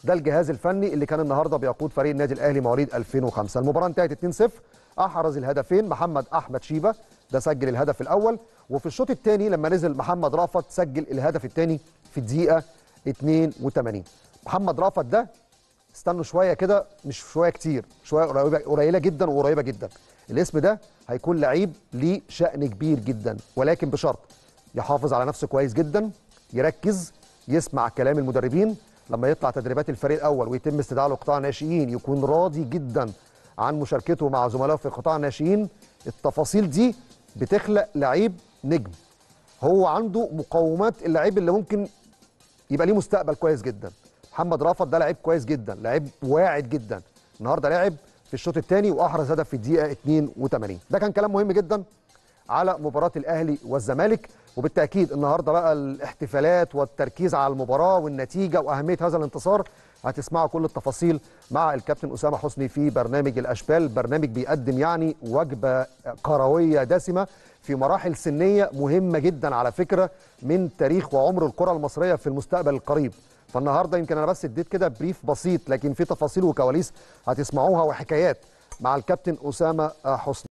ده الجهاز الفني اللي كان النهارده بيقود فريق النادي الاهلي مواليد 2005 المباراه انتهت 2-0 احرز الهدفين محمد احمد شيبه ده سجل الهدف الاول وفي الشوط الثاني لما نزل محمد رافت سجل الهدف الثاني في الدقيقه 82 محمد رافت ده استنوا شويه كده مش شويه كتير شويه قريبه قليله جدا وقريبه جدا الاسم ده هيكون لعيب ليه شأن كبير جدا ولكن بشرط يحافظ على نفسه كويس جدا يركز يسمع كلام المدربين لما يطلع تدريبات الفريق الاول ويتم استدعاء له قطاع ناشئين يكون راضي جدا عن مشاركته مع زملائه في قطاع الناشئين التفاصيل دي بتخلق لعيب نجم هو عنده مقومات اللعيب اللي ممكن يبقى ليه مستقبل كويس جدا محمد رافت ده لعيب كويس جدا لعيب واعد جدا النهارده لعب في الشوط الثاني واحرز هدف في الدقيقه 82 ده كان كلام مهم جدا على مباراه الاهلي والزمالك وبالتاكيد النهارده بقى الاحتفالات والتركيز على المباراه والنتيجه واهميه هذا الانتصار هتسمعوا كل التفاصيل مع الكابتن اسامه حسني في برنامج الاشبال برنامج بيقدم يعني وجبه كرويه دسمه في مراحل سنيه مهمه جدا على فكره من تاريخ وعمر الكره المصريه في المستقبل القريب فالنهارده يمكن انا بس اديت كده بريف بسيط لكن في تفاصيل وكواليس هتسمعوها وحكايات مع الكابتن اسامه حسني